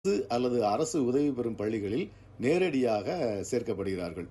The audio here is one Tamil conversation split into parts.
அரசு அல்லது அரசு உதவி பெறும் பள்ளிகளில் நேரடியாக சேர்க்கப்படுகிறார்கள்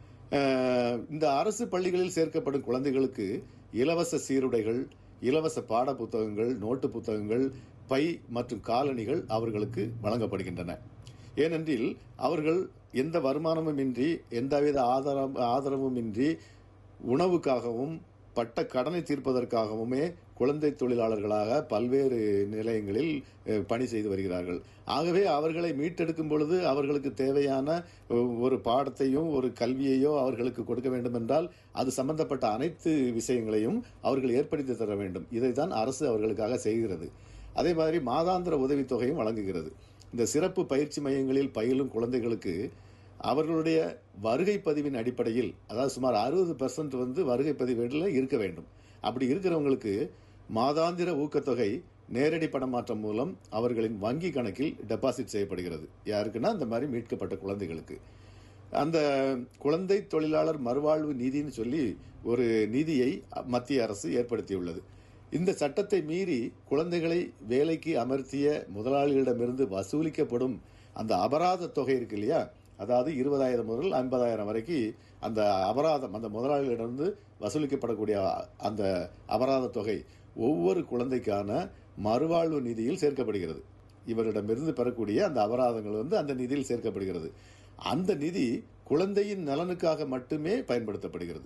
அஹ், இந்த அரசு பள்ளிகளில் சேர்க்கப்படும் குழந்தைகளுக்கு இலவச சீருடைகள் இலவச பாட புத்தகங்கள் நோட்டு புத்தகங்கள் பை மற்றும் காலணிகள் அவர்களுக்கு வழங்கப்படுகின்றன ஏனென்றில் அவர்கள் எந்த வருமானமும் இன்றி எந்தவித ஆதாரம் ஆதரவும் இன்றி உணவுக்காகவும் பட்ட கடனை தீர்ப்பதற்காகவுமே குழந்தை தொழிலாளர்களாக பல்வேறு நிலையங்களில் அஹ், பணி செய்து வருகிறார்கள் ஆகவே அவர்களை மீட்டெடுக்கும் பொழுது அவர்களுக்கு தேவையான அஹ், ஒரு பாடத்தையும் ஒரு கல்வியையோ அவர்களுக்கு கொடுக்க வேண்டும் என்றால் அது சம்பந்தப்பட்ட அனைத்து விஷயங்களையும் அவர்கள் ஏற்படுத்தி தர வேண்டும் இதைத்தான் அரசு அவர்களுக்காக செய்கிறது அதே மாதிரி மாதாந்திர உதவித்தொகையும் வழங்குகிறது இந்த சிறப்பு பயிற்சி மையங்களில் பயிலும் குழந்தைகளுக்கு அவர்களுடைய வருகை பதிவின் அடிப்படையில் அதாவது சுமார் அறுபது பெர்சன்ட் வந்து வருகை பதிவேடில் இருக்க வேண்டும் அப்படி இருக்கிறவங்களுக்கு மாதாந்திர ஊக்கத்தொகை நேரடி பணமாற்றம் மூலம் அவர்களின் வங்கி கணக்கில் டெபாசிட் செய்யப்படுகிறது யாருக்குன்னா இந்த மாதிரி மீட்கப்பட்ட குழந்தைகளுக்கு அந்த குழந்தை தொழிலாளர் மறுவாழ்வு நிதின்னு சொல்லி ஒரு நிதியை மத்திய அரசு ஏற்படுத்தியுள்ளது இந்த சட்டத்தை மீறி குழந்தைகளை வேலைக்கு அமர்த்திய முதலாளிகளிடமிருந்து வசூலிக்கப்படும் அந்த அபராத தொகை இருக்கு இல்லையா அதாவது இருபதாயிரம் முதல் ஐம்பதாயிரம் வரைக்கும் அந்த அபராதம் அந்த முதலாளிகளிடமிருந்து வசூலிக்கப்படக்கூடிய அந்த அபராத தொகை ஒவ்வொரு குழந்தைக்கான மறுவாழ்வு நிதியில் சேர்க்கப்படுகிறது இவரிடமிருந்து பெறக்கூடிய அந்த அபராதங்கள் வந்து அந்த நிதியில் சேர்க்கப்படுகிறது அந்த நிதி குழந்தையின் நலனுக்காக மட்டுமே பயன்படுத்தப்படுகிறது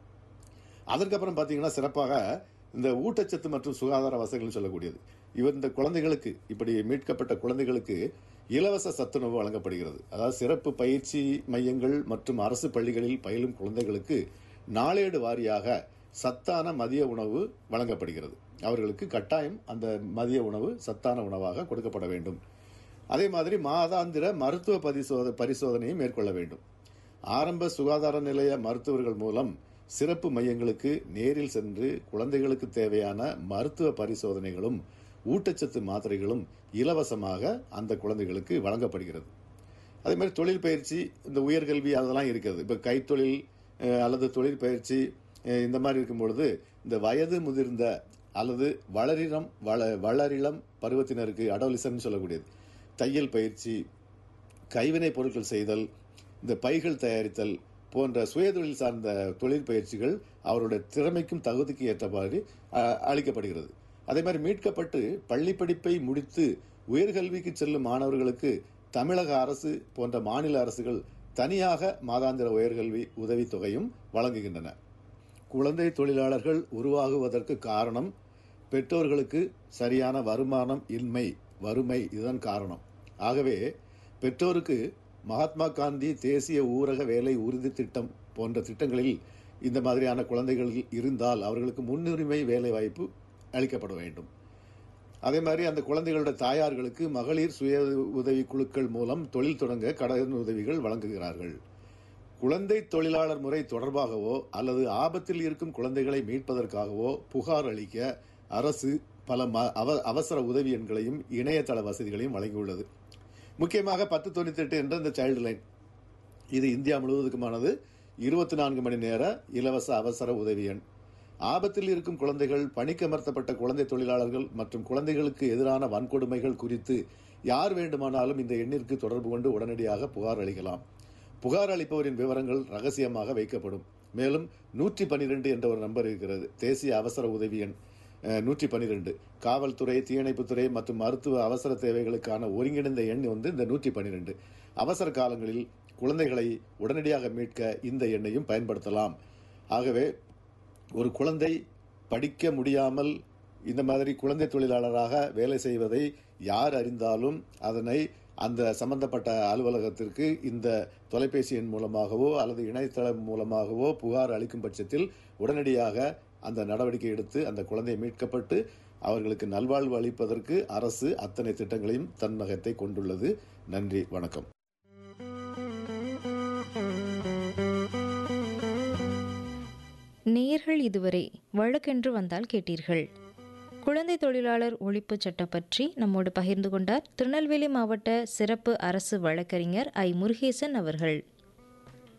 அதற்கப்புறம் பார்த்தீங்கன்னா சிறப்பாக இந்த ஊட்டச்சத்து மற்றும் சுகாதார வசதிகள் சொல்லக்கூடியது இவர் இந்த குழந்தைகளுக்கு இப்படி மீட்கப்பட்ட குழந்தைகளுக்கு இலவச சத்துணவு வழங்கப்படுகிறது அதாவது சிறப்பு பயிற்சி மையங்கள் மற்றும் அரசு பள்ளிகளில் பயிலும் குழந்தைகளுக்கு நாளேடு வாரியாக சத்தான மதிய உணவு வழங்கப்படுகிறது அவர்களுக்கு கட்டாயம் அந்த மதிய உணவு சத்தான உணவாக கொடுக்கப்பட வேண்டும் அதே மாதிரி மாதாந்திர மருத்துவ பரிசோத பரிசோதனையை மேற்கொள்ள வேண்டும் ஆரம்ப சுகாதார நிலைய மருத்துவர்கள் மூலம் சிறப்பு மையங்களுக்கு நேரில் சென்று குழந்தைகளுக்கு தேவையான மருத்துவ பரிசோதனைகளும் ஊட்டச்சத்து மாத்திரைகளும் இலவசமாக அந்த குழந்தைகளுக்கு வழங்கப்படுகிறது அதே மாதிரி தொழில் பயிற்சி இந்த உயர்கல்வி அதெல்லாம் இருக்கிறது இப்போ கைத்தொழில் அஹ், அல்லது தொழில் பயிற்சி அஹ், இந்த மாதிரி இருக்கும் பொழுது இந்த வயது முதிர்ந்த அல்லது வளரினம் வள வளரிளம் பருவத்தினருக்கு அடோலிசன் சொல்லக்கூடியது தையல் பயிற்சி கைவினை பொருட்கள் செய்தல் இந்த பைகள் தயாரித்தல் போன்ற சுயதொழில் சார்ந்த தொழில் பயிற்சிகள் அவருடைய திறமைக்கும் தகுதிக்கு ஏற்றவாறு அஹ், அளிக்கப்படுகிறது அதே மாதிரி மீட்கப்பட்டு பள்ளி படிப்பை முடித்து உயர்கல்விக்கு செல்லும் மாணவர்களுக்கு தமிழக அரசு போன்ற மாநில அரசுகள் தனியாக மாதாந்திர உயர்கல்வி உதவித்தொகையும் வழங்குகின்றன குழந்தை தொழிலாளர்கள் உருவாகுவதற்கு காரணம் பெற்றோர்களுக்கு சரியான வருமானம் இன்மை வறுமை இதுதான் காரணம் ஆகவே பெற்றோருக்கு மகாத்மா காந்தி தேசிய ஊரக வேலை உறுதி திட்டம் போன்ற திட்டங்களில் இந்த மாதிரியான குழந்தைகள் இருந்தால் அவர்களுக்கு முன்னுரிமை வேலை வாய்ப்பு அளிக்கப்பட வேண்டும் அதே மாதிரி அந்த குழந்தைகளுடைய தாயார்களுக்கு மகளிர் சுய உதவி குழுக்கள் மூலம் தொழில் தொடங்க கடன் உதவிகள் வழங்குகிறார்கள் குழந்தை தொழிலாளர் முறை தொடர்பாகவோ அல்லது ஆபத்தில் இருக்கும் குழந்தைகளை மீட்பதற்காகவோ புகார் அளிக்க அரசு பல ம- அவ- அவசர உதவி எண்களையும் இணையதள வசதிகளையும் வழங்கியுள்ளது முக்கியமாக பத்து தொண்ணூத்தி எட்டு என்ற இந்த சைல்டு லைன் இது இந்தியா முழுவதுக்குமானது இருபத்தி நான்கு மணி நேர இலவச அவசர உதவி எண் ஆபத்தில் இருக்கும் குழந்தைகள் பணிக்கமர்த்தப்பட்ட குழந்தை தொழிலாளர்கள் மற்றும் குழந்தைகளுக்கு எதிரான வன்கொடுமைகள் குறித்து யார் வேண்டுமானாலும் இந்த எண்ணிற்கு தொடர்பு கொண்டு உடனடியாக புகார் அளிக்கலாம் புகார் அளிப்பவரின் விவரங்கள் ரகசியமாக வைக்கப்படும் மேலும் நூற்றி பனிரெண்டு என்ற ஒரு நம்பர் இருக்கிறது தேசிய அவசர உதவி எண் நூற்றி பனிரெண்டு காவல்துறை தீயணைப்புத்துறை மற்றும் மருத்துவ அவசர தேவைகளுக்கான ஒருங்கிணைந்த எண் வந்து இந்த நூற்றி பனிரெண்டு அவசர காலங்களில் குழந்தைகளை உடனடியாக மீட்க இந்த எண்ணையும் பயன்படுத்தலாம் ஆகவே ஒரு குழந்தை படிக்க முடியாமல் இந்த மாதிரி குழந்தை தொழிலாளராக வேலை செய்வதை யார் அறிந்தாலும் அதனை அந்த சம்பந்தப்பட்ட அலுவலகத்திற்கு இந்த தொலைபேசி எண் மூலமாகவோ அல்லது இணையதளம் மூலமாகவோ புகார் அளிக்கும் பட்சத்தில் உடனடியாக அந்த நடவடிக்கை எடுத்து அந்த குழந்தை மீட்கப்பட்டு அவர்களுக்கு நல்வாழ்வு அளிப்பதற்கு அரசு அத்தனை திட்டங்களையும் தன்னகத்தை கொண்டுள்ளது நன்றி வணக்கம் நேயர்கள் இதுவரை வழக்கென்று வந்தால் கேட்டீர்கள் குழந்தை தொழிலாளர் ஒழிப்பு சட்டம் பற்றி நம்மோடு பகிர்ந்து கொண்டார் திருநெல்வேலி மாவட்ட சிறப்பு அரசு வழக்கறிஞர் ஐ முருகேசன் அவர்கள்